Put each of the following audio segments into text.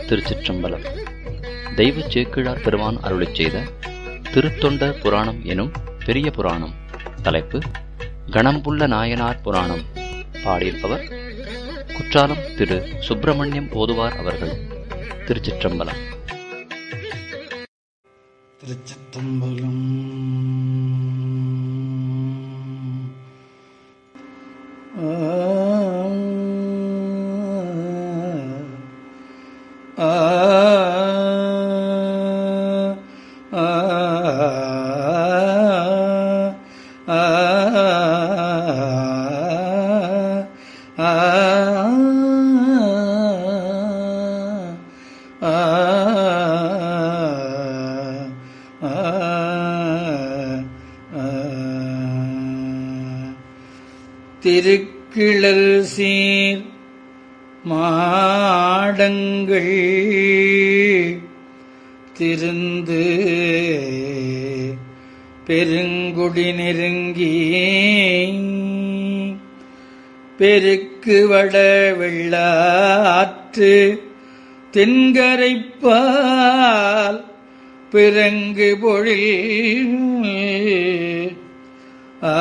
திருச்சிற்றம்பலம் தெய்வ சேக்கிழார் பெருமான் அருளிச் செய்த திருத்தொண்ட புராணம் எனும் பெரிய புராணம் தலைப்பு கணம்புள்ள நாயனார் புராணம் பாடியிருப்பவர் குற்றாலம் திரு சுப்பிரமணியம் ஓதுவார் அவர்கள் திருச்சிற்றம்பலம் திருச்சிற்றம்பலம் திருக்கிழல் சீர் மாடங்கள் திருந்து பெருங்குடி நெருங்கி பெருக்கு வட வெள்ளாற்று தென்கரைப்பால் பிறங்கு பொழில் ஆ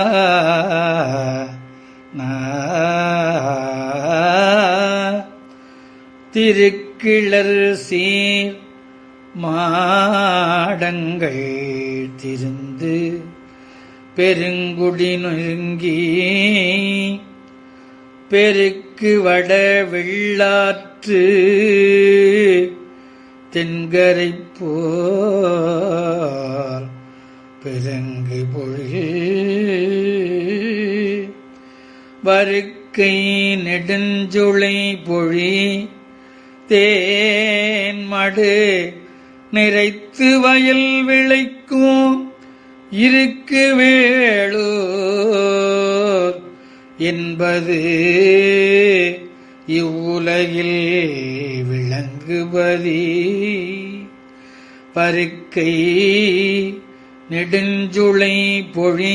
திருக்கிளர் சீர் மாடங்கள் திருந்து பெருங்குடி நொருங்கி பெருக்கு வட வெள்ளாற்று தென்கரை போல் பெருங்கு பொழில் வருக்கை நெடுஞ்சுளை பொழி தேன்மடு நிறைத்து வயல் விளைக்கும் இருக்கு வேளூர் என்பது இவ்வுலகில் விளங்குபதி பருக்கை நெடுஞ்சுளை பொழி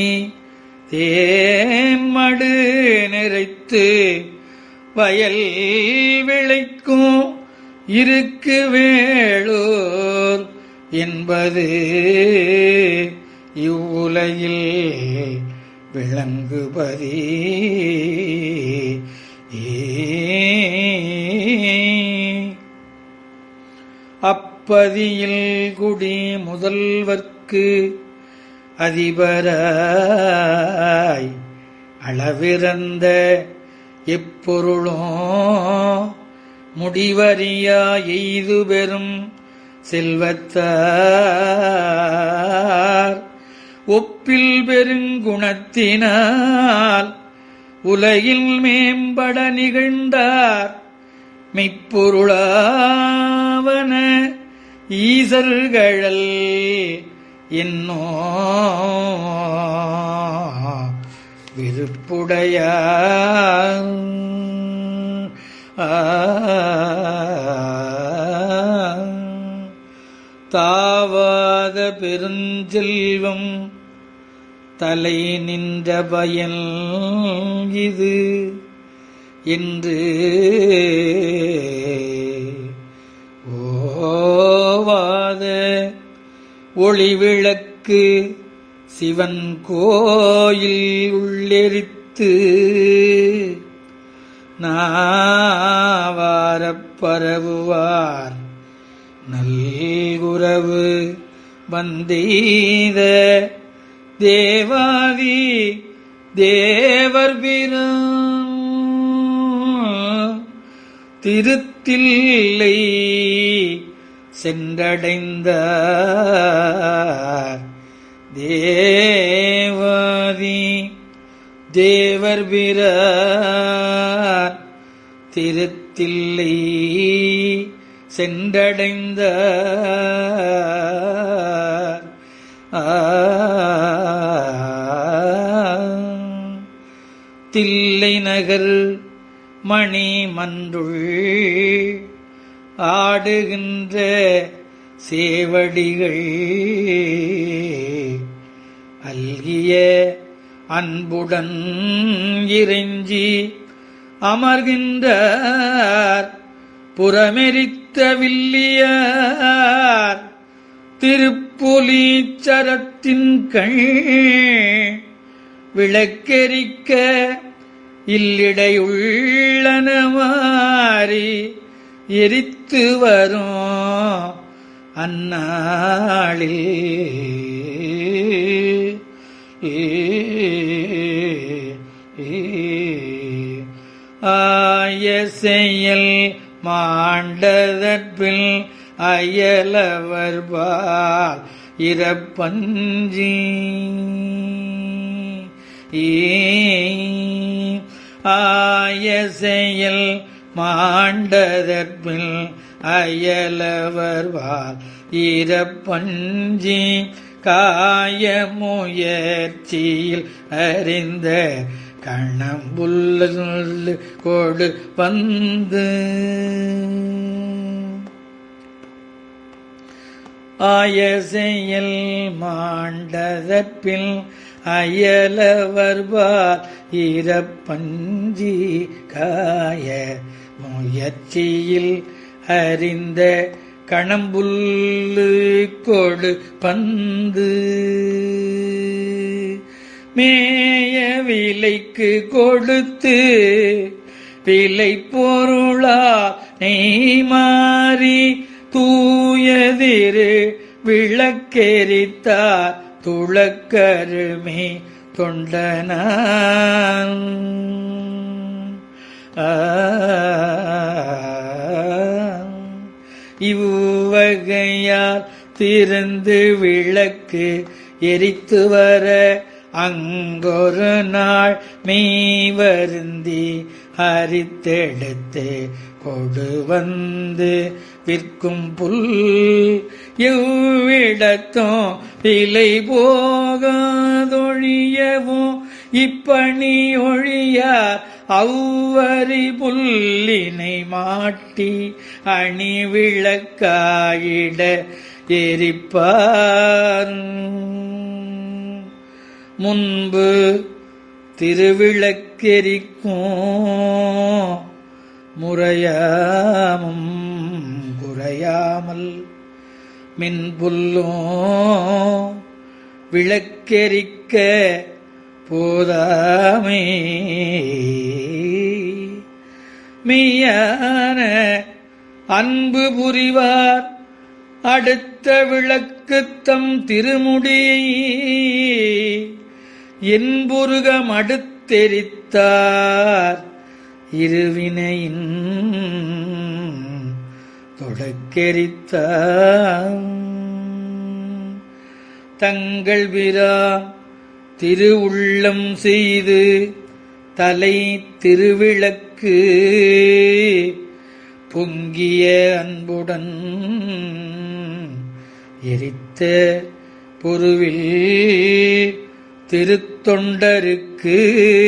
தேன்மடு நிறைத்து வயல் விளைக்கும் இருக்கு வேளூர் என்பது இவ்வுலகில் விளங்குபதி அப்பதியில் குடி முதல்வர்க்கு அதிபராய் அளவிறந்த எப்பொருளும் முடிவறியா எய்து பெறும் செல்வத்தார் ஒப்பில் பெருங்குணத்தினால் உலகில் மேம்பட நிகழ்ந்தார் மெய்ப்பொருளாவன ஈசர்களல் என்னோ விருப்புடைய தாவாத பெருஞ்செல்வம் தலை நின்ற பயன் இது என்று ஓவாத ஒளிவிளக்கு சிவன் கோயில் உள்ளெரித்து நாவாரப் பரவுவார் நல்லுறவு வந்தெய்த தேவாதி தேவர் திருத்தில்லை சென்றடைந்த தேவாதி தேவர் பிறார் திருத்தில்லை சென்றடைந்த தில்லை நகர் மணி மன்றுள் ஆடுகின்ற சேவடிகள் அல்கிய அன்புடன் இறைஞ்சி அமர்கின்றார் புறமெரித்த வில்லியார் திருப்புலீச்சரத்தின் கண் விளக்கெரிக்க இல்லிடையுள்ளன மாறி எரித்து வரும் அந்நாளில் ஆய செயல் மாண்டதற்பில் அயலவர்பால் இறப்பஞ்சி ஆய செயல் மாண்டதற்பில் அயலவர்வால் இறப்பஞ்சி காய முயற்சியில் அறிந்த கணம்புல்ல கொடு வந்து ஆயசெயல் மாண்டதற்பில் அயலவர்பால் இறப்பஞ்சி காய முயற்சியில் அறிந்த கணம்புல்லு கொடு பந்து மேய விலைக்கு கொடுத்து விலை பொருளா நெய் மாறி தூயதிரு விளக்கெரித்தார் துளக்கருமே தொண்டனான் இவ்வகையால் திறந்து விளக்கு எரித்து வர அங்கொரு நாள் மெய் வருந்தி ஹரித்தெடுத்து கொடு வந்து விற்கும் புல் எவ்விடத்தும் விலை போகாதொழியவும் இப்பணி ஒழியார் அவ்வரி புல்லினை மாட்டி அணி விளக்காயிட எரிப்பார் முன்பு திருவிளக்கெரிக்கும் முறையாமும் குறையாமல் மின்புல்லும் விளக்கெரிக்க போதாமே மெய்யான அன்பு புரிவார் அடுத்த விளக்குத்தம் திருமுடியை என்புருகம் அடுத்தெரித்தார் இருவினையின் தொடக்கெரித்தார் தங்கள் விரா திருவுள்ளம் செய்து தலை திருவிளக்கு பொங்கிய அன்புடன் எரித்த பொருவில் திருத்தொண்டருக்கு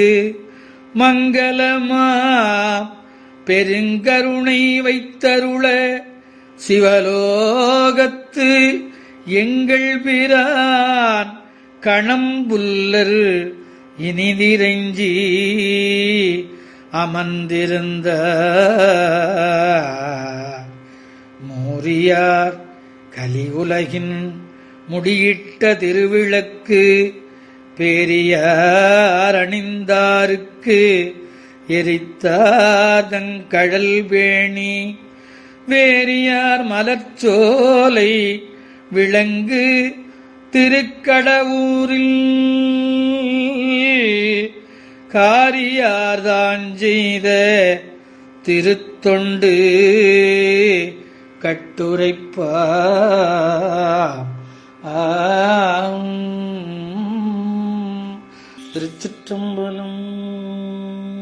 மங்களமா பெருங்கருணை வைத்தருள சிவலோகத்து எங்கள் பிரான் கணம்புல்லர் இனிதிரைஞ்சி அமர்ந்திருந்த மோரியார் கலியுலகின் முடியிட்ட திருவிளக்கு பேரியார் அணிந்தாருக்கு எரித்தாதங் கடல் பேணி வேரியார் மலர்ச்சோலை விளங்கு திருக்கடவூரில் காரியார்தான் செய்த திருத்தொண்டு கட்டுரைப்பா திருச்சிற்றம்பலம்